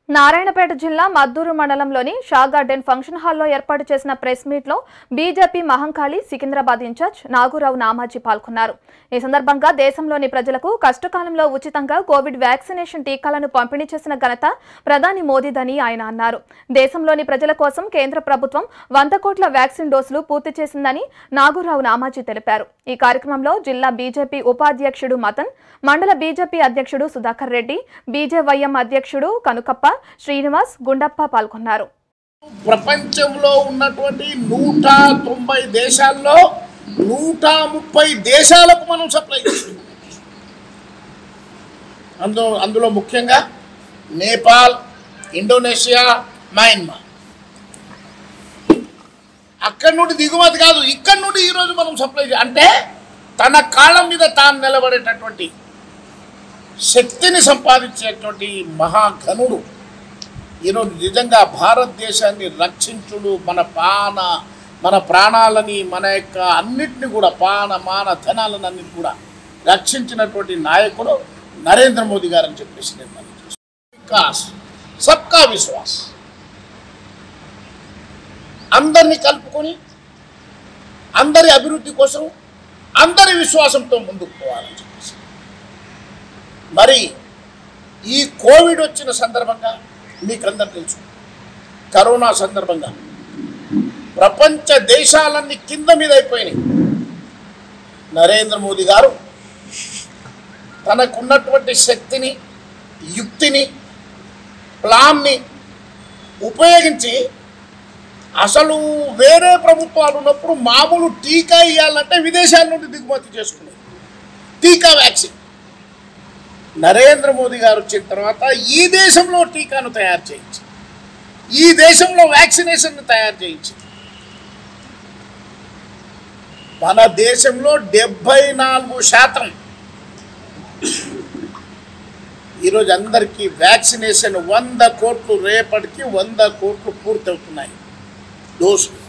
నారాయణపేట జిల్లా మద్దూరు మండలంలోని Shah garden function హాల్లో ఏర్పాటు చేసిన ప్రెస్ మీట్లో బీజేపీ మహంకాళి సికింద్రాబాద్ ఇన్ఛార్జ్ నాగురావు నామాజీ పాల్గొన్నారు ఈ సందర్భంగా దేశంలోని ప్రజలకు కష్టకాలంలో ఉచితంగా కోవిడ్ వ్యాక్సినేషన్ టీకాలను పంపిణీ చేసిన ఘనత ప్రధాని మోదీదని ఆయన అన్నారు దేశంలోని ప్రజల కోసం కేంద్ర ప్రభుత్వం వంద కోట్ల వ్యాక్సిన్ డోసులు పూర్తి చేసిందని నాగురావు నామాజీ తెలిపారు ఈ కార్యక్రమంలో జిల్లా బీజేపీ ఉపాధ్యక్షుడు మదన్ మండల బీజేపీ అధ్యక్షుడు సుధాకర్ రెడ్డి బీజేవైఎం అధ్యక్షుడు కనుకప్ప శ్రీనివాస్ గుండప్ప పాల్గొన్నారు ప్రపంచంలో ఉన్నటువంటి నూట తొంభై దేశాల్లో నూట ముప్పై దేశాలకు మనం సప్లై చేస్తున్నాం అందులో అందులో ముఖ్యంగా నేపాల్ ఇండోనేషియా మయన్మార్ అక్కడి నుండి దిగుమతి కాదు ఇక్కడి నుండి ఈరోజు మనం సప్లై చే అంటే తన కాళ్ళ మీద తాను నిలబడేటటువంటి శక్తిని సంపాదించేటువంటి మహాఘనుడు ఈరోజు నిజంగా భారతదేశాన్ని రక్షించుడు మన పాన మన ప్రాణాలని మన యొక్క అన్నిటిని కూడా పాన మాన ధనాలను అన్నిటి కూడా రక్షించినటువంటి నాయకుడు నరేంద్ర మోదీ గారు అని చెప్పేసి నేను మనం వికాస్ సబ్కా విశ్వాస్ అందరినీ కలుపుకొని అందరి అభివృద్ధి కోసం అందరి విశ్వాసంతో ముందుకు పోవాలని చెప్పేసి మరి ఈ కోవిడ్ వచ్చిన సందర్భంగా మీకు అందరు తెలుసు కరోనా సందర్భంగా ప్రపంచ దేశాలన్నీ కింద మీద అయిపోయినాయి నరేంద్ర మోదీ గారు తనకున్నటువంటి శక్తిని యుక్తిని ప్లాన్ని ఉపయోగించి అసలు వేరే ప్రభుత్వాలు ఉన్నప్పుడు మామూలు టీకా ఇవ్వాలంటే విదేశాల నుండి దిగుమతి చేసుకునేది టీకా వ్యాక్సిన్ నరేంద్ర మోదీ గారు వచ్చిన తర్వాత ఈ దేశంలో టీకాను తయారు చేయించి ఈ దేశంలో వ్యాక్సినేషన్ తయారు చేయించి మన దేశంలో డెబ్బై నాలుగు శాతం ఈరోజు అందరికీ వ్యాక్సినేషన్ వంద కోట్లు రేపటికి వంద కోట్లు పూర్తవుతున్నాయి డోసు